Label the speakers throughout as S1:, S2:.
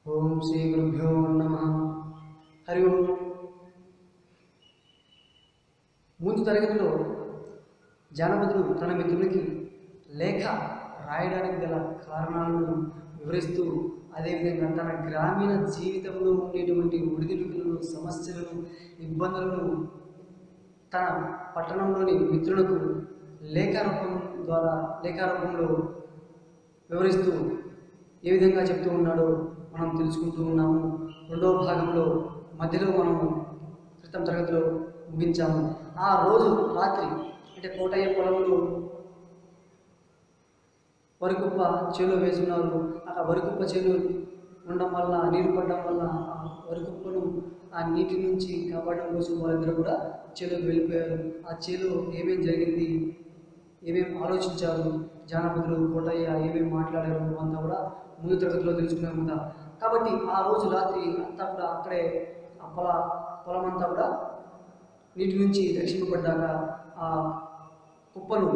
S1: ఓం శ్రీ గురుభ్యో నమ హరి ఓం ముందు తరగతిలో జానపదుడు తన మిత్రునికి లేఖ రాయడానికి గల కారణాలను వివరిస్తూ అదేవిధంగా తన గ్రామీణ జీవితంలో ఉండేటువంటి ఒడిదుడుకులను సమస్యలను ఇబ్బందులను తన పట్టణంలోని మిత్రులకు లేఖారూపం ద్వారా లేఖారూపంలో వివరిస్తూ ఏ విధంగా చెప్తూ ఉన్నాడో మనం తెలుసుకుంటూ ఉన్నాము రెండవ భాగంలో మధ్యలో మనము క్రితం తరగతిలో ముగించాము ఆ రోజు రాత్రి అంటే కోటయ్య పొలంలో వరికుప్ప చేలో వేసున్నారు ఆ వరికుప్ప చేలు ఉండడం వల్ల నీరు పడడం వల్ల ఆ వరికుప్పను ఆ నీటి నుంచి కాపాడడం కోసం వాళ్ళందరూ కూడా చేలోకి వెళ్ళిపోయారు ఆ చేలో ఏమేం జరిగింది ఏమేం ఆలోచించారు జానపదులు కోటయ్య ఏమేమి మాట్లాడారు అంతా కూడా ముందు తరగతిలో తెలుసుకున్నాం కదా కాబట్టి ఆ రోజు రాత్రి అంతా కూడా అక్కడే ఆ పొల పొలం అంతా కూడా నీటి నుంచి రక్షింపబడ్డాక ఆ కుప్పను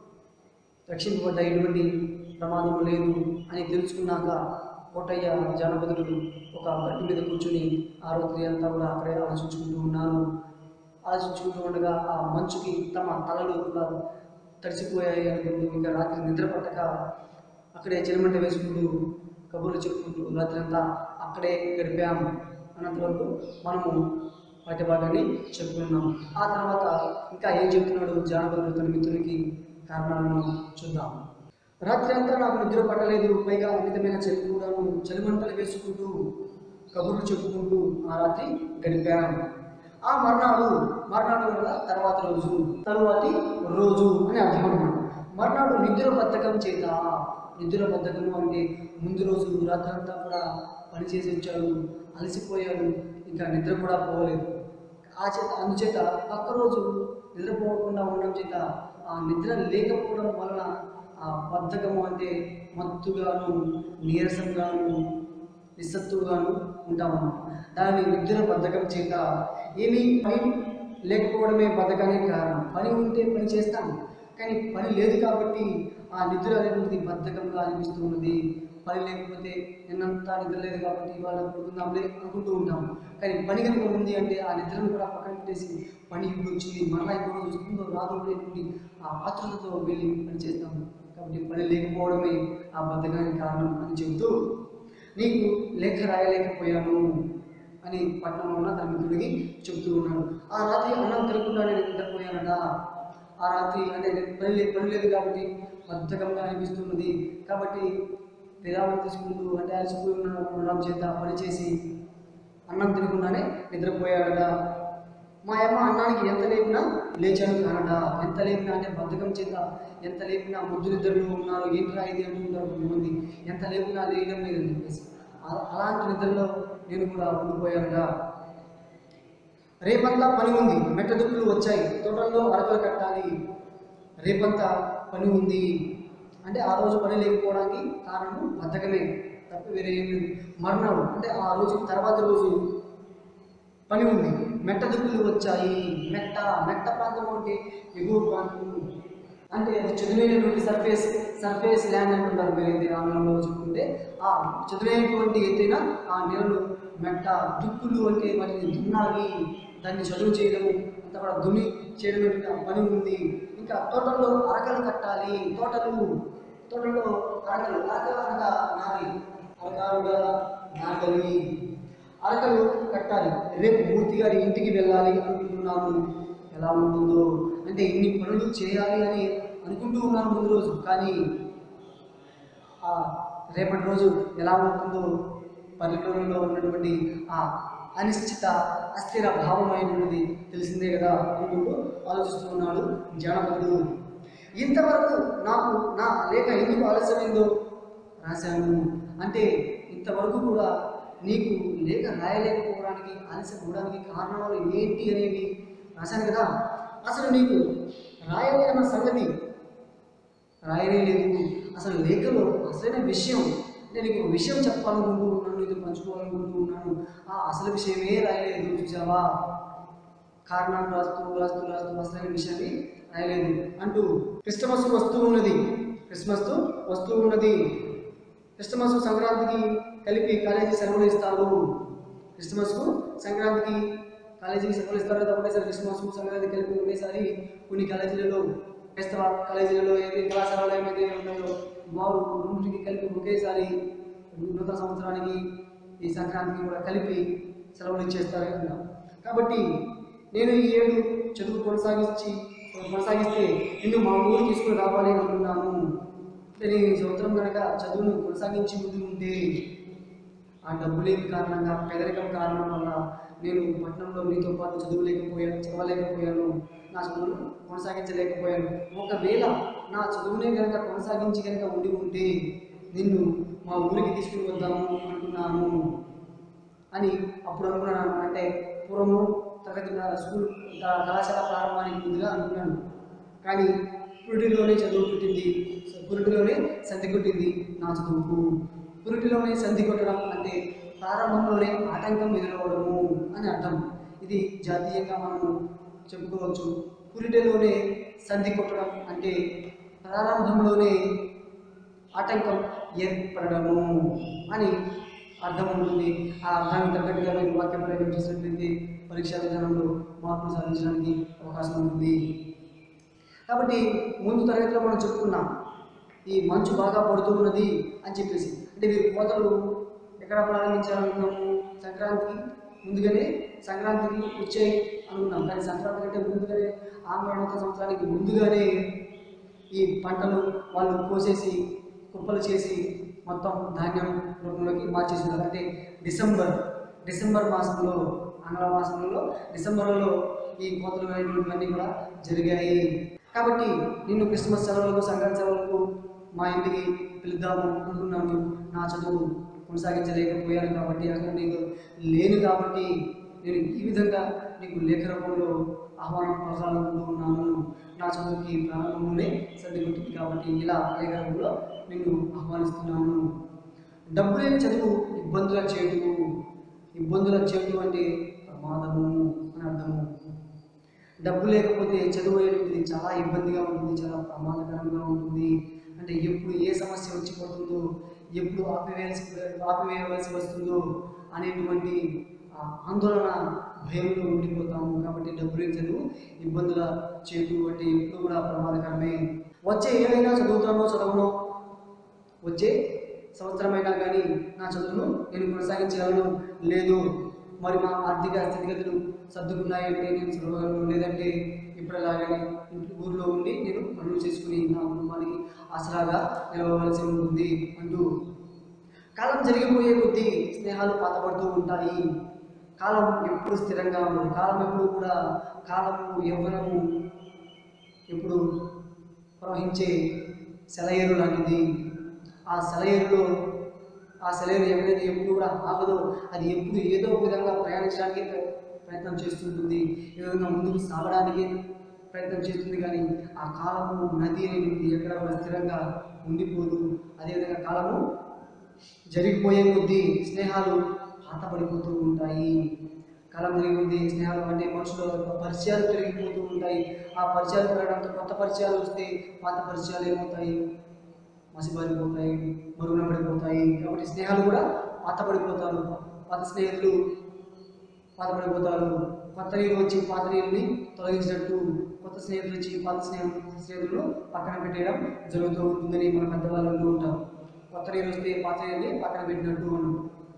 S1: రక్షింపబడ్డ ఎటువంటి ప్రమాదం లేదు అని తెలుసుకున్నాక కోటయ్య జానపదుడు ఒక గట్టు మీద కూర్చొని ఆ రాత్రి అంతా కూడా అక్కడే ఆలోచించుకుంటూ ఉన్నారు ఆలోచించుకుంటూ ఉండగా ఆ మంచుకి తమ తలలు కూడా తడిసిపోయాయి అనుకుంటూ ఇంకా రాత్రి నిద్ర పట్టక అక్కడే చిరమంట వేసుకుంటూ కబుర్లు చెప్పుకుంటూ రాత్రి అంతా అక్కడే గడిపాం అనంతవరకు మనము వాటి భాగాన్ని చెప్పుకున్నాం ఆ తర్వాత ఇంకా ఏం చెప్తున్నాడు జానపదుడు తన మిత్రునికి కారణాలను చూద్దాం రాత్రి అంతా నాకు నిద్ర పట్టలేదు పైగా అమితమైన చలి కూడాను చలిమంటలు వేసుకుంటూ కబుర్లు చెప్పుకుంటూ ఆ రాత్రి గడిపాం ఆ మర్నాడు మర్నాడు వల్ల తర్వాత రోజు తరువాతి రోజు అని అర్థం అన్నమాట మర్నాడు నిద్ర బద్ధకం చేత నిద్ర బద్ధకము అంటే ముందు రోజు రాత్రంతా కూడా పనిచేసి వచ్చాడు అలసిపోయాడు ఇంకా నిద్ర కూడా పోలేదు ఆ చేత అందుచేత పక్క రోజు నిద్రపోకుండా ఉండడం చేత ఆ నిద్ర లేకపోవడం వలన ఆ బద్ధకము అంటే మత్తుగాను నీరసంగాను నిస్సత్తుగాను ఉంటామన్నమాట దాని నిద్ర బద్ధకం చేత ఏమీ పని లేకపోవడమే బద్ధకానికి కారణం పని ఉంటే పని చేస్తాం కానీ పని లేదు కాబట్టి ఆ నిద్ర అనేటువంటిది బద్ధకంగా అనిపిస్తూ ఉన్నది పని లేకపోతే నిన్నంతా నిద్ర లేదు కాబట్టి ఇవాళ పడుకుందాంలే అనుకుంటూ ఉంటాం కానీ పని కనుక ఉంది అంటే ఆ నిద్రను కూడా పక్కన పెట్టేసి పని ఇప్పుడు వచ్చింది మరలా ఇప్పుడు రోజు వస్తుందో రాదో అనేటువంటి ఆ ఆతృతతో వెళ్ళి పని చేస్తాము కాబట్టి పని లేకపోవడమే ఆ బద్ధకానికి కారణం అని చెబుతూ నీకు లేఖ రాయలేకపోయాను అని పట్టణంలో ఉన్న తన మిత్రుడికి చెబుతూ ఉన్నాడు ఆ రాత్రి అన్నం తినకుండా నేను నిద్రపోయానట ఆ రాత్రి అంటే నేను పని లేదు పని లేదు కాబట్టి బద్ధకంగా అనిపిస్తున్నది కాబట్టి విరామం తీసుకుంటూ అంటే అలసిపోయి ఉన్న ఉండడం చేత పని చేసి అన్నం తినకుండానే నిద్రపోయాడట మా అమ్మ అన్నానికి ఎంత లేపినా లేచాను కానట ఎంత లేపినా అంటే బద్ధకం చేత ఎంత లేపినా ముద్దు నిద్రలో ఉన్నారు ఏంట్రా ఇది అంటుంటారు కొంతమంది ఎంత లేపినా లేయడం లేదని చెప్పేసి అలా- అలాంటి నిద్రలో నేను కూడా ఉండిపోయానట రేపంతా పని ఉంది మెట్ట దుక్కులు వచ్చాయి తోటల్లో అరకలు కట్టాలి రేపంతా పని ఉంది అంటే ఆ రోజు పని లేకపోవడానికి కారణం బద్ధకమే తప్ప వేరే ఏమి లేదు మర్నాడు అంటే ఆ రోజు తర్వాత రోజు పని ఉంది మెట్ట దుక్కులు వచ్చాయి మెట్ట మెట్ట ప్రాంతం అంటే ఎగువ ప్రాంతం అంటే అది చదునైనటువంటి సర్ఫేస్ సర్ఫేస్ ల్యాండ్ అంటుంటారు మీరైతే ఆంగ్లంలో చెప్పుకుంటే ఆ చదునైనటువంటి ఎత్తైన ఆ నేలలు మెట్ట దుక్కులు అంటే వాటిని దున్నాలి దాన్ని చదువు చేయడం అంతా కూడా దున్ని చేయడం అనేటువంటి ఆ పని ఉంది ఇంకా తోటల్లో అరకలు కట్టాలి తోటలు తోటల్లో అరకలు అరకలు అనగా నాది అరకాలుగా నాగలి అరకలు కట్టాలి రేపు మూర్తి గారి ఇంటికి వెళ్ళాలి అనుకుంటున్నాను ఎలా ఉంటుందో అంటే ఇన్ని పనులు చేయాలి అని అనుకుంటూ ఉన్నాను ముందు రోజు కానీ ఆ రేపటి రోజు ఎలా ఉంటుందో పల్లెటూరులో ఉన్నటువంటి ఆ అనిశ్చిత అస్థిర భావమైనది తెలిసిందే కదా అనుకుంటూ ఆలోచిస్తూ ఉన్నాడు జానపదుడు ఇంతవరకు నాకు నా లేఖ ఎందుకు ఆలస్యమైందో రాశాను అంటే ఇంతవరకు కూడా నీకు లేఖ రాయలేకపోవడానికి ఆలస్యం అవడానికి కారణాలు ఏంటి అనేవి రాశాను కదా అసలు నీకు రాయలేదన్న సంగతి రాయనే లేదు అసలు లేఖలో అసలైన విషయం అంటే నీకు ఒక విషయం చెప్పాలనుకుంటూ ఉన్నాను నీతో పంచుకోవాలనుకుంటూ ఉన్నాను ఆ అసలు విషయమే రాయలేదు చూసావా కారణాలు రాస్తూ రాస్తూ రాస్తూ అసలైన విషయాన్ని రాయలేదు అంటూ క్రిస్టమస్ వస్తూ ఉన్నది క్రిస్మస్ వస్తూ ఉన్నది క్రిస్టమస్ సంక్రాంతికి కలిపి కాలేజీ సెలవులు ఇస్తారు క్రిస్మస్కు సంక్రాంతికి కాలేజీకి సెలవులు ఇస్తారు కదా ఒకటేసారి క్రిస్మస్ సంక్రాంతి కలిపి ఒకేసారి కొన్ని కాలేజీలలో క్రైస్తవ కాలేజీలలో ఏది కళాశాలలో ఏమైతే ఉన్నాయో వారు రెండింటికి కలిపి ఒకేసారి నూతన సంవత్సరానికి ఈ సంక్రాంతికి కూడా కలిపి సెలవులు ఇచ్చేస్తారు కదా కాబట్టి నేను ఈ ఏడు చదువు కొనసాగించి కొనసాగిస్తే నిన్ను మా ఊరు తీసుకుని రావాలి అనుకున్నాను నేను ఈ సంవత్సరం కనుక చదువును కొనసాగించి ముందు ఉంటే ఆ డబ్బు లేని కారణంగా పేదరికం కారణం వల్ల నేను పట్టణంలో మీతో పాటు చదువులేకపోయాను చదవలేకపోయాను నా చదువును కొనసాగించలేకపోయాను ఒకవేళ నా చదువునే కనుక కొనసాగించి కనుక ఉండి ఉంటే నిన్ను మా ఊరికి తీసుకుని వద్దాము అనుకున్నాను అని అప్పుడు అనుకున్నాను అంటే పూర్వము తరగతి ప్రా- స్కూల్ క- కళాశాల ప్రారంభానికి ముందుగా అనుకున్నాను కానీ పురిటిలోనే చదువు పుట్టింది సో పురిటిలోనే సంధి కొట్టింది నా చదువుకు పురిటిలోనే సంధి కొట్టడం అంటే ప్రారంభంలోనే ఆటంకం ఎదురవడము అని అర్థం ఇది జాతీయంగా మనము చెప్పుకోవచ్చు పురిటిలోనే సంధి కొట్టడం అంటే ప్రారంభంలోనే ఆటంకం ఏర్పడము అని అర్థం ఉంటుంది ఆ అర్థానికి తగ్గట్టుగా మీరు వాక్యం ప్రయోగం చేసినట్లయితే పరీక్షా విధానంలో మార్పులు సాధించడానికి అవకాశం ఉంటుంది కాబట్టి ముందు తరగతిలో మనం చెప్పుకున్నాం ఈ మంచు బాగా పడుతూ ఉన్నది అని చెప్పేసి అంటే మీరు కోతలు ఎక్కడ ప్రారంభించాలనుకున్నాము సంక్రాంతికి ముందుగానే సంక్రాంతికి వచ్చాయి అనుకున్నాం కానీ సంక్రాంతి కంటే ముందుగానే ఆంగ్ల నూతన సంవత్సరానికి ముందుగానే ఈ పంటలు వాళ్ళు కోసేసి కుప్పలు చేసి మొత్తం ధాన్యం రూపంలోకి మార్చేసినారు అంటే డిసెంబర్ డిసెంబర్ మాసంలో ఆంగ్ల మాసంలో డిసెంబర్లో ఈ కోతలు అనేటువంటివన్నీ కూడా జరిగాయి కాబట్టి నిన్ను క్రిస్మస్ సెలవులకు సంక్రాంతి సెలవులకు మా ఇంటికి పిలుద్దాము అనుకున్నాను నా చదువు కొనసాగించలేకపోయాను కాబట్టి అక్కడ నీకు లేను కాబట్టి నేను ఈ విధంగా నీకు లేఖ రూపంలో ఆహ్వానం పలకాలనుకుంటూ ఉన్నాను నా చదువుకి ప్రారంభంలోనే సర్ది కొట్టింది కాబట్టి ఇలా లేఖ రూపంలో నిన్ను ఆహ్వానిస్తున్నాను డబ్బు లేని చదువు ఇబ్బందుల చేటు ఇబ్బందుల చేటు అంటే ప్రమాదము అని అర్థము డబ్బు లేకపోతే చదువు అనేటువంటిది చాలా ఇబ్బందిగా ఉంటుంది చాలా ప్రమాదకరంగా ఉంటుంది అంటే ఎప్పుడు ఏ సమస్య వచ్చి పడుతుందో ఎప్పుడు ఆపివేయాల్సి ఆపివేయవలసి వస్తుందో అనేటువంటి ఆ ఆందోళన భయంలో ఉండిపోతాము కాబట్టి డబ్బు లేని చదువు ఇబ్బందుల చేటు అంటే ఎప్పుడు కూడా ప్రమాదకరమే వచ్చే ఏదైనా చదువుతానో చదవనో వచ్చే సంవత్సరమైనా కానీ నా చదువును నేను కొనసాగించగలను లేదు మరి మా ఆర్థిక స్థితిగతులు సర్దుకున్నాయంటే నేను చదవగలను లేదంటే ఇప్పుడులాగానే ఇంటి ఊర్లో ఉండి నేను పనులు చేసుకుని నా కుటుంబానికి ఆసరాగా నిలవవలసి ఉంటుంది అంటూ కాలం జరిగిపోయే కొద్దీ స్నేహాలు పాతపడుతూ ఉంటాయి కాలం ఎప్పుడు స్థిరంగా ఉండదు కాలం ఎప్పుడు కూడా కాలము యవ్వనము ఎప్పుడు ప్రవహించే సెలయేరు లాంటిది ఆ సెలయేరులో ఆ సెలయేరు ఎక్కడైతే ఎప్పుడు కూడా ఆగదో అది ఎప్పుడు ఏదో ఒక విధంగా ప్రయాణించడానికి ప్ర- ప్రయత్నం చేస్తుంటుంది ఏ విధంగా ముందుకు సాగడానికి ప్రయత్నం చేస్తుంది కానీ ఆ కాలము నది అనేది ఎక్కడ కూడా స్థిరంగా ఉండిపోదు అదేవిధంగా కాలము జరిగిపోయే కొద్దీ స్నేహాలు పాతపడిపోతూ ఉంటాయి కాలం జరిగే కొద్దీ స్నేహాలు అంటే మనుషుల యొక్క పరిచయాలు పెరిగిపోతూ ఉంటాయి ఆ పరిచయాలు పెరగడంతో కొత్త పరిచయాలు వస్తే పాత పరిచయాలు ఏమవుతాయి మసిబారిపోతాయి మరుగున పడిపోతాయి కాబట్టి స్నేహాలు కూడా పాత పడిపోతారు పాత స్నేహితులు పాత పడిపోతారు కొత్త నీరు వచ్చి పాత నీరుని తొలగించినట్టు కొత్త స్నేహితులు వచ్చి పాత స్నేహం స్నేహితులను పక్కన పెట్టేయడం జరుగుతూ ఉంటుందని మన పెద్దవాళ్ళు అంటూ ఉంటారు కొత్త నీరు వస్తే పాత నీరుని పక్కన పెట్టినట్టు అన్నాం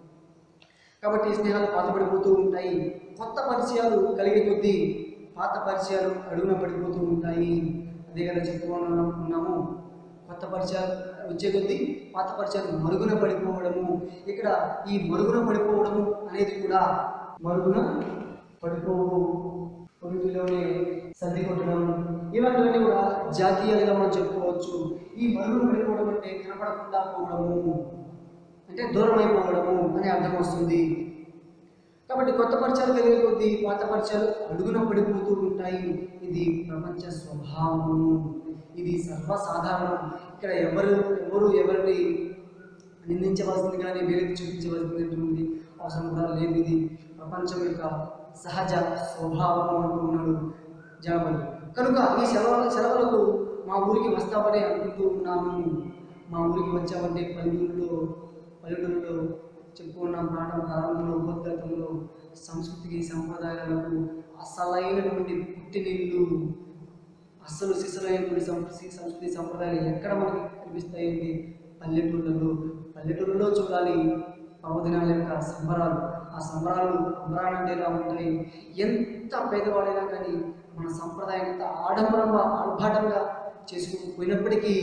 S1: కాబట్టి స్నేహాలు పాతపడిపోతూ ఉంటాయి కొత్త పరిచయాలు కలిగే కొద్దీ పాత పరిచయాలు అడుగున పడిపోతూ ఉంటాయి అదే కదా చెప్పుకున్నాము ఉన్నాము కొత్త పరిచయాలు వచ్చే కొద్దీ పాత పరిచయాలు మరుగున పడిపోవడము ఇక్కడ ఈ మరుగున పడిపోవడము అనేది కూడా మరుగున పడిపోవు పొరుగులోనే సర్ది కొట్టడం ఇవన్నీ కూడా జాతీయాలుగా మనం చెప్పుకోవచ్చు ఈ మరుగున పడిపోవడం అంటే కనపడకుండా పోవడము అంటే దూరం అయిపోవడము అనే అర్థం వస్తుంది కాబట్టి కొత్త పరిచయాలు కలిగే కొద్దీ పాత పరిచయాలు అడుగున పడిపోతూ ఉంటాయి ఇది ప్రపంచ స్వభావము ఇది సర్వసాధారణం ఇక్కడ ఎవరు ఎవరు ఎవరిని నిందించవలసింది కానీ వేరేది చూపించవలసినటువంటి అవసరం కూడా లేదు ఇది ప్రపంచం యొక్క సహజ స్వభావం అంటూ ఉన్నాడు జనవరి కనుక ఈ సెలవు సెలవులకు మా ఊరికి వస్తామని అనుకుంటూ ఉన్నాము మా ఊరికి వచ్చామంటే పల్లెటూరులో పల్లెటూరులో పాఠం ప్రారంభంలో ఉపోద్ఘాతంలో సంస్కృతికి సంప్రదాయాలకు అసలైనటువంటి పుట్టినీళ్ళు అసలు సిసలైనటువంటి సంస్కృతి సంస్కృతి సంప్రదాయాలు ఎక్కడ మనకి కనిపిస్తాయండి పల్లెటూళ్ళలో పల్లెటూళ్ళలో చూడాలి పర్వదినాల యొక్క సంబరాలు ఆ సంబరాలు సంబరాలు అంటే ఎలా ఉంటాయి ఎంత పేదవాడైనా కానీ మన సంప్రదాయం ఎంత ఆడంబరంగా ఆర్భాటంగా చేసుకుంటూ పోయినప్పటికీ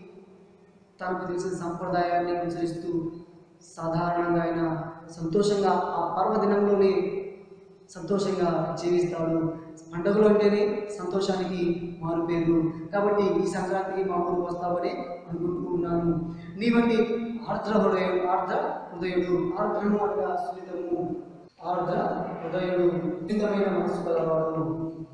S1: తనకు తెలిసిన సంప్రదాయాన్ని అనుసరిస్తూ సాధారణంగా ఆయన సంతోషంగా ఆ పర్వదినంలోనే సంతోషంగా జీవిస్తాడు పండుగలు అంటేనే సంతోషానికి మారుపేరు కాబట్టి ఈ సంక్రాంతికి మా ఊరు వస్తావని అనుకుంటూ ఉన్నాను నీ వంటి ఆర్ద్ర హృదయం ఆర్ద్ర హృదయుడు ఆర్ద్రము అనగా సున్నితము ఆర్ద్ర హృదయుడు సున్నితమైన మనసు కలవాడు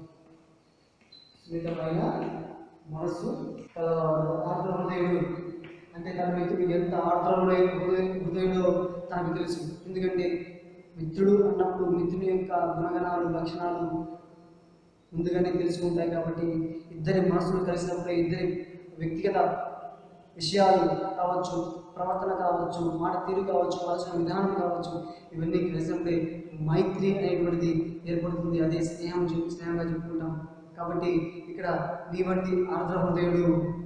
S1: సున్నితమైన మనస్సు కలవాడు ఆర్ద్ర హృదయుడు అంటే తన మిత్రుడు ఎంత ఆర్ద్ర హృదయ హృదయ హృదయుడో తనకు తెలుసు ఎందుకంటే మిత్రుడు అన్నప్పుడు మిత్రుని యొక్క గుణగణాలు లక్షణాలు ముందుగానే తెలిసి ఉంటాయి కాబట్టి ఇద్దరి మనసులు కలిసినప్పుడే ఇద్దరి వ్యక్తిగత విషయాలు కావచ్చు ప్రవర్తన కావచ్చు మాట తీరు కావచ్చు ఆలోచన విధానం కావచ్చు ఇవన్నీ కలిసినప్పుడే మైత్రి అనేటువంటిది ఏర్పడుతుంది అదే స్నేహం చెప్పి స్నేహంగా చెప్పుకుంటాం కాబట్టి ఇక్కడ నీ వంటి ఆర్ద్ర హృదయుడు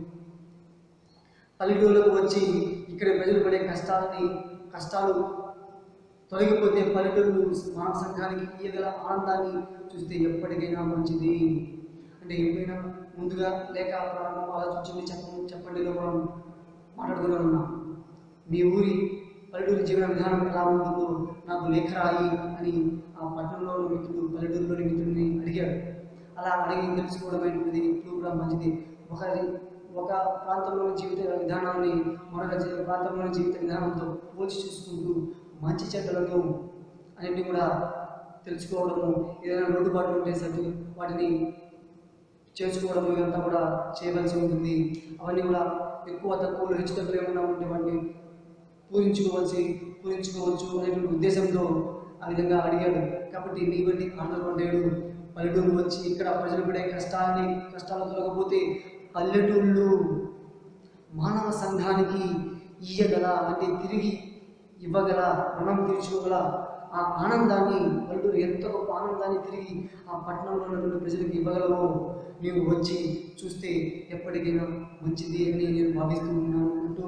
S1: పల్లెటూళ్ళకు వచ్చి ఇక్కడ ప్రజలు పడే కష్టాలని కష్టాలు తొలగిపోతే పల్లెటూరు మానవ సంఘానికి ఇయ్యగల ఆనందాన్ని చూస్తే ఎప్పటికైనా మంచిది అంటే ఎప్పుడైనా ముందుగా లేక ప్రారంభం ఆలోచించింది చెప్పండి చెప్పండిలో మనం మాట్లాడుతూనే ఉన్నాం మీ ఊరి పల్లెటూరి జీవన విధానం ఎలా ఉంటుందో నాకు లేఖ రాయి అని ఆ పట్టణంలోని మిత్రుడు పల్లెటూరులోని మిత్రుడిని అడిగాడు అలా అడిగి తెలుసుకోవడం అనేటువంటిది ఎప్పుడు కూడా మంచిది ఒకరి ఒక ప్రాంతంలోని జీవిత విధానాన్ని మరొక జీ- ప్రాంతంలోని జీవిత విధానంతో పోల్చి చూసుకుంటూ మంచి చెడ్డలను అన్నింటినీ కూడా తెలుసుకోవడము ఏదైనా లోటుపాట్లు ఉంటే సర్దు వాటిని చేర్చుకోవడం ఇదంతా కూడా చేయవలసి ఉంటుంది అవన్నీ కూడా ఎక్కువ తక్కువలు హెచ్చు తక్కువలు ఏమైనా ఉంటే వాటిని పూరించుకోవాల్సి పూరించుకోవచ్చు అనేటువంటి ఉద్దేశంతో ఆ విధంగా అడిగాడు కాబట్టి నీ బట్టి ఆంధ్రపడ్డాడు పల్లెటూరు వచ్చి ఇక్కడ ప్రజలు పడే కష్టాన్ని కష్టాలు తొలగపోతే పల్లెటూళ్ళు మానవ సంఘానికి ఇయ్యగల అంటే తిరిగి ఇవ్వగల రుణం తీర్చుకోగల ఆ ఆనందాన్ని పల్లెటూరు ఎంత గొప్ప ఆనందాన్ని తిరిగి ఆ పట్టణంలో ఉన్నటువంటి ప్రజలకు ఇవ్వగలవో నీవు వచ్చి చూస్తే ఎప్పటికైనా మంచిది అని నేను భావిస్తూ ఉన్నాను అంటూ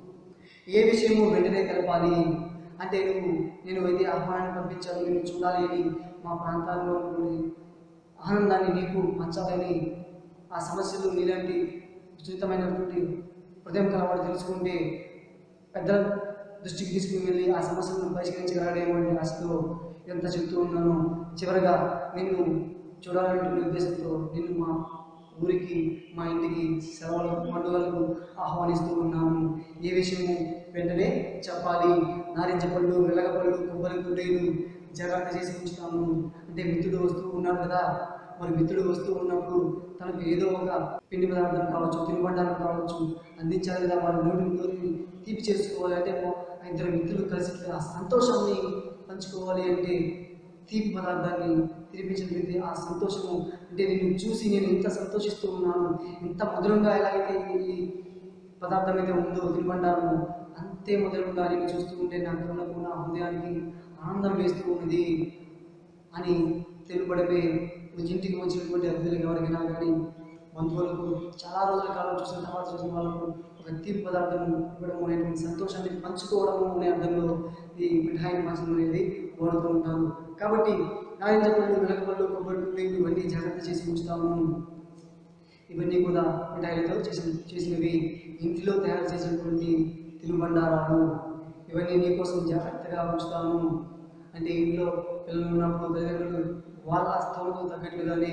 S1: ఏ విషయము వెంటనే తెలపాలి అంటే నువ్వు నేను అయితే ఆహ్వానాన్ని పంపించాను నేను చూడాలి అని మా ప్రాంతాల్లో ఉన్నటువంటి ఆనందాన్ని నీకు పంచాలని ఆ సమస్యలు నీలాంటి సున్నితమైనటువంటి హృదయం కలవాడు తెలుసుకుంటే పెద్దల దృష్టికి తీసుకుని వెళ్ళి ఆ సమస్యలను పరిష్కరించగలడేమో అనే ఆశతో ఇదంతా చెప్తూ ఉన్నాను చివరగా నిన్ను చూడాలనే ఉద్దేశంతో నిన్ను మా ఊరికి మా ఇంటికి సెలవులకు పండుగలకు ఆహ్వానిస్తూ ఉన్నాము ఏ విషయము వెంటనే చెప్పాలి నారింజ పళ్ళు వెలగపళ్ళు కొబ్బరి గుడ్డీలు జాగ్రత్త చేసి ఉంచుతాము అంటే మిత్రుడు వస్తూ ఉన్నాడు కదా మరి మిత్రుడు వస్తూ ఉన్నప్పుడు తనకు ఏదో ఒక పిండి పదార్థం కావచ్చు తినుబండారం కావచ్చు అందించాలి కదా వాళ్ళ నోటి నోటిని తీపి చేసుకోవాలి అంటే ఆ ఇద్దరు మిత్రులు కలిసి ఆ సంతోషాన్ని పంచుకోవాలి అంటే తీపి పదార్థాన్ని తినిపించగలిగితే ఆ సంతోషము అంటే నేను చూసి నేను ఎంత సంతోషిస్తూ ఉన్నాను ఎంత మధురంగా ఎలాగైతే ఈ పదార్థం అయితే ఉందో తినుబండారము అంతే మధురంగా నేను చూస్తూ ఉంటే నా కళ్ళకు నా హృదయానికి ఆనందం వేస్తూ ఉన్నది అని తెలుపడమే ఇంటికి వచ్చినటువంటి అతిథులకు ఎవరికైనా కానీ బంధువులకు చాలా రోజుల కాలం చూసిన తర్వాత చూసిన వాళ్ళకు ఒక తీపి పదార్థం ఇవ్వడం అనేటువంటి సంతోషాన్ని పంచుకోవడము అనే అర్థంలో ఈ మిఠాయిని పంచడం అనేది వాడుతూ ఉంటారు కాబట్టి నారింజ పళ్ళు వెనకపళ్ళు కొబ్బరి పళ్ళు ఇవన్నీ జాగ్రత్త చేసి ఉంచుతాము ఇవన్నీ కూడా మిఠాయిలతో చేసిన చేసినవి ఇంటిలో తయారు చేసినటువంటి తినుబండారాలు ఇవన్నీ నీకోసం జాగ్రత్తగా ఉంచుతాను అంటే ఇంట్లో పిల్లలు ఉన్నప్పుడు తల్లిదండ్రులు వాళ్ళ స్థోమకు తగ్గట్లుగానే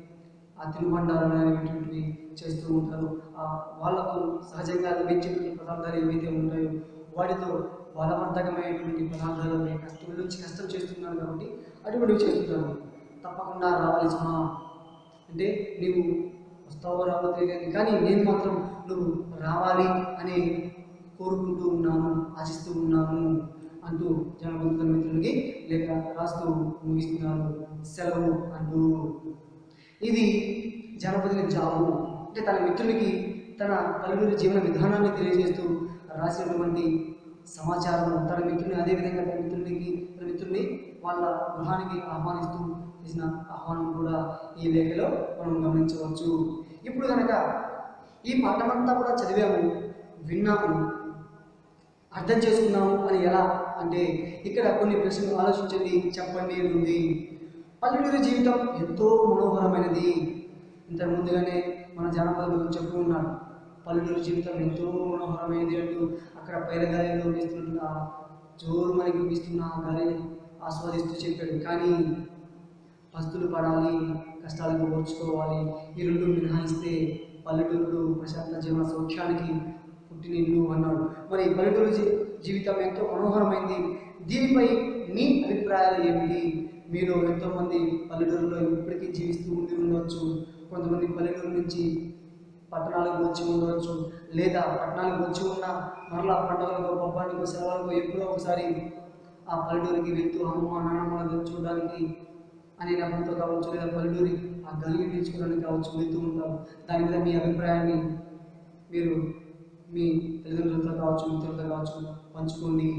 S1: ఆ తినుబండారాలు అనేటువంటివి చేస్తూ ఉంటారు ఆ వాళ్ళకు సహజంగా లభించేటువంటి పదార్థాలు ఏవైతే ఉంటాయో వాటితో బలవర్ధకమైనటువంటి పదార్థాలు కష్టం నుంచి కష్టం చేస్తున్నాను కాబట్టి అటువంటివి చేస్తున్నాను తప్పకుండా రావాలి సుమా అంటే నీవు వస్తావో రావో తెలియదు కానీ నేను మాత్రం నువ్వు రావాలి అని కోరుకుంటూ ఉన్నాను ఆశిస్తూ ఉన్నాను అంటూ జనబంధుల మిత్రులకి లేక రాస్తూ ముగిస్తున్నాను సెలవు అంటూ ఇది జనపదుల జాబు అంటే తన మిత్రునికి తన పలువురి జీవన విధానాన్ని తెలియజేస్తూ రాసినటువంటి సమాచారం తన మిత్రుని అదేవిధంగా తన మిత్రునికి తన మిత్రుని వాళ్ళ గృహానికి ఆహ్వానిస్తూ చేసిన ఆహ్వానం కూడా ఈ లేఖలో మనం గమనించవచ్చు ఇప్పుడు కనుక ఈ పాఠమంతా కూడా చదివాము విన్నాము అర్థం చేసుకున్నాము అని ఎలా అంటే ఇక్కడ కొన్ని ప్రశ్నలు ఆలోచించండి చెప్పండి అని ఉంది పల్లెటూరి జీవితం ఎంతో మనోహరమైనది ఇంత ముందుగానే మన జానపదులు చెప్తూ ఉన్నారు పల్లెటూరి జీవితం ఎంతో మనోహరమైనది అంటూ అక్కడ పైన గాలిలో వీస్తున్న ఆ జోరు మనకి వీస్తున్న ఆ గాలిని ఆస్వాదిస్తూ చెప్పాడు కానీ పస్తులు పడాలి కష్టాలకు ఓర్చుకోవాలి ఈ రెండు మినహాయిస్తే పల్లెటూరులు ప్రశాంత జీవన సౌఖ్యానికి పుట్టినిల్లు అన్నాడు మరి పల్లెటూరు జీ జీవితం ఎంతో మనోహరమైంది దీనిపై మీ అభిప్రాయాలు ఏమిటి మీరు ఎంతోమంది పల్లెటూరులో ఇప్పటికీ జీవిస్తూ ఉండి ఉండవచ్చు కొంతమంది పల్లెటూరు నుంచి పట్టణాలకు వచ్చి ఉండవచ్చు లేదా పట్టణాలకు వచ్చి ఉన్న మరలా పండుగలకు పబ్బానికి సెలవులకు ఎప్పుడో ఒకసారి ఆ పల్లెటూరికి వెళ్తూ అమ్మ నాన్నమ్మలను చూడడానికి అనే నమ్మకంతో కావచ్చు లేదా పల్లెటూరి ఆ గలిని పీల్చుకోవడానికి కావచ్చు వెళ్తూ ఉంటారు దాని మీద మీ అభిప్రాయాన్ని మీరు మీ తల్లిదండ్రులతో కావచ్చు మిత్రులతో కావచ్చు పంచుకోండి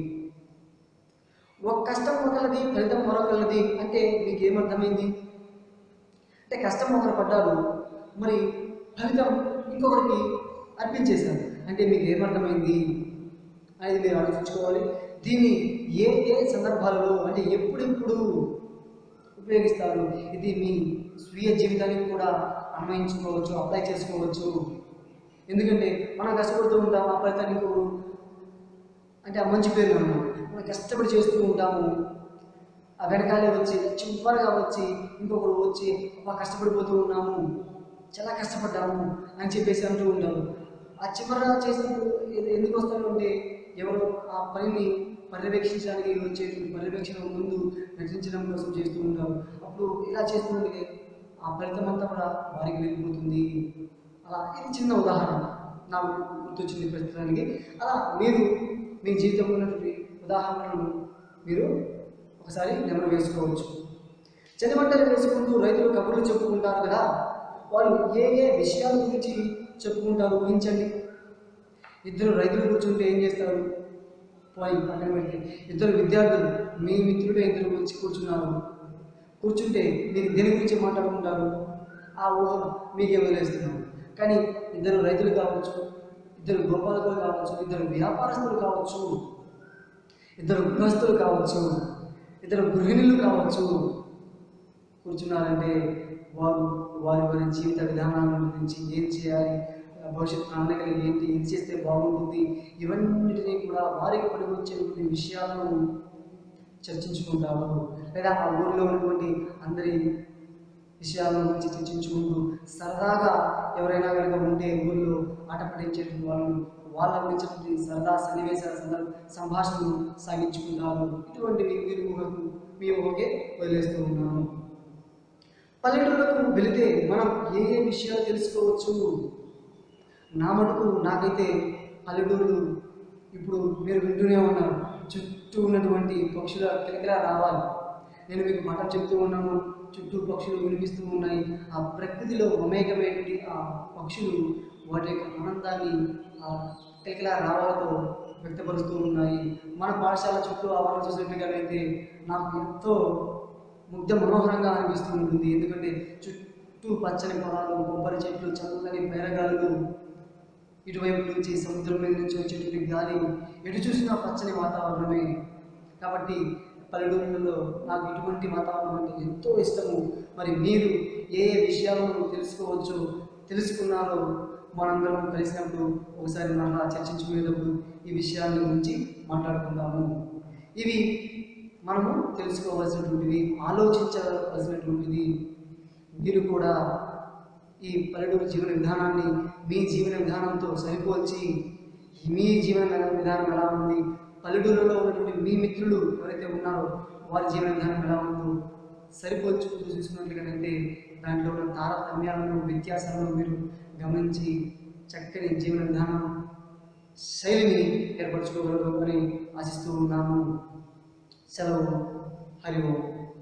S1: ఒక కష్టం ఒకరిది ఫలితం మరొకరిది అంటే మీకు ఏమర్థమైంది అంటే కష్టం ఒకరు పడ్డారు మరి ఫలితం ఇంకొకరికి అర్పించేశారు అంటే మీకు ఏమర్థమైంది అనేది మీరు ఆలోచించుకోవాలి దీన్ని ఏ ఏ సందర్భాలలో అంటే ఎప్పుడెప్పుడు ఉపయోగిస్తారు ఇది మీ స్వీయ జీవితానికి కూడా అన్వయించుకోవచ్చు అప్లై చేసుకోవచ్చు ఎందుకంటే మనం కష్టపడుతూ ఉంటాం ఆ ఫలితానికి అంటే ఆ మంచి పేరు అన్నమాట మనం కష్టపడి చేస్తూ ఉంటాము ఆ వెనకాలే వచ్చి చివరగా వచ్చి ఇంకొకరు వచ్చి అబ్బా కష్టపడిపోతూ ఉన్నాము చాలా కష్టపడ్డాము అని చెప్పేసి అంటూ ఉంటారు ఆ చివరగా చేసినప్పుడు ఎ- ఎందుకు వస్తారు అంటే ఎవరు ఆ పనిని పర్యవేక్షించడానికి వచ్చేటువంటి పర్యవేక్షణ ముందు నటించడం కోసం చేస్తూ ఉంటారు అప్పుడు ఇలా చేస్తుంటే ఆ ఫలితం అంతా కూడా వారికి వెళ్ళిపోతుంది అలా ఇది చిన్న ఉదాహరణ నాకు గుర్తొచ్చింది ప్రస్తుతానికి అలా మీరు మీ జీవితంలో ఉన్నటువంటి ఉదాహరణలను మీరు ఒకసారి నెమరు వేసుకోవచ్చు చెన్నబట్టలు వేసుకుంటూ రైతులు కబుర్లు చెప్పుకుంటారు కదా వాళ్ళు ఏ ఏ విషయాల గురించి చెప్పుకుంటారు ఊహించండి ఇద్దరు రైతులు కూర్చుంటే ఏం చేస్తారు పోయి పక్కన పెడితే ఇద్దరు విద్యార్థులు మీ మిత్రుడే ఇద్దరు వచ్చి కూర్చున్నారు కూర్చుంటే మీరు దేని గురించి మాట్లాడుకుంటారు ఆ ఊహ మీకే వదిలేస్తున్నారు కానీ ఇద్దరు రైతులు కావచ్చు ఇద్దరు గోపాలకులు కావచ్చు ఇద్దరు వ్యాపారస్తులు కావచ్చు ఇద్దరు గృహస్థులు కావచ్చు ఇద్దరు గృహిణులు కావచ్చు కూర్చున్నారంటే వారు వారి వారి జీవిత విధానాల గురించి ఏం చేయాలి భవిష్యత్ ప్రణాళికలు ఏంటి ఏం చేస్తే బాగుంటుంది ఇవన్నిటినీ కూడా వారికి పనికొచ్చేటువంటి విషయాలను చర్చించుకుంటారు లేదా ఆ ఊరిలో ఉన్నటువంటి అందరి విషయాల గురించి చర్చించుకుంటూ సరదాగా ఎవరైనా కనుక ఉంటే ఊళ్ళో ఆట పట్టించేటువంటి వాళ్ళు వాళ్ళ గురించి సరదా సన్నివేశాల సందర్భ సంభాషణలు సాగించుకుంటారు ఇటువంటివి మీరు ఊహకు మీ ఊహకే వదిలేస్తూ ఉన్నాను పల్లెటూళ్ళకు వెళితే మనం ఏ ఏ విషయాలు తెలుసుకోవచ్చు నా మటుకు నాకైతే పల్లెటూరు ఇప్పుడు మీరు వింటూనే ఉన్నారు చుట్టూ ఉన్నటువంటి పక్షుల కిలకిలా రావాలి నేను మీకు మాట చెప్తూ ఉన్నాను చుట్టూ పక్షులు వినిపిస్తూ ఉన్నాయి ఆ ప్రకృతిలో మమేకమైనటువంటి ఆ పక్షులు వాటి యొక్క ఆనందాన్ని ఆ కిలకిలా రావాలతో వ్యక్తపరుస్తూ ఉన్నాయి మన పాఠశాల చుట్టూ ఆవరణ చూసినట్లుగానైతే నాకు ఎంతో ముగ్ధ మనోహరంగా అనిపిస్తూ ఉంటుంది ఎందుకంటే చుట్టూ పచ్చని పొలాలు కొబ్బరి చెట్లు చల్లని పేరగాలులు ఇటువైపు నుంచి సముద్రం మీద నుంచి వచ్చేటువంటి గాలి ఎటు చూసినా పచ్చని వాతావరణమే కాబట్టి పల్లెటూరులలో నాకు ఇటువంటి వాతావరణం అంటే ఎంతో ఇష్టము మరి మీరు ఏ ఏ విషయాలను తెలుసుకోవచ్చు తెలుసుకున్నారో మనందరం కలిసినప్పుడు ఒకసారి మరలా చర్చించుకునేటప్పుడు ఈ విషయాల గురించి మాట్లాడుకుందాము ఇవి మనము తెలుసుకోవాల్సినటువంటివి ఆలోచించవలసినటువంటిది మీరు కూడా ఈ పల్లెటూరు జీవన విధానాన్ని మీ జీవన విధానంతో సరిపోల్చి మీ జీవన విధానం ఎలా ఉంది పల్లెటూరులో ఉన్నటువంటి మీ మిత్రులు ఎవరైతే ఉన్నారో వారి జీవన విధానం ఎలా ఉందో సరిపోల్చుకుంటూ చూసుకున్నట్లుగానైతే దాంట్లో ఉన్న తారతమ్యాలను వ్యత్యాసాలను మీరు గమనించి చక్కని జీవన విధానం శైలిని ఏర్పరచుకోగలరు అని ఆశిస్తూ ఉన్నాను సెలవు హరి ఓం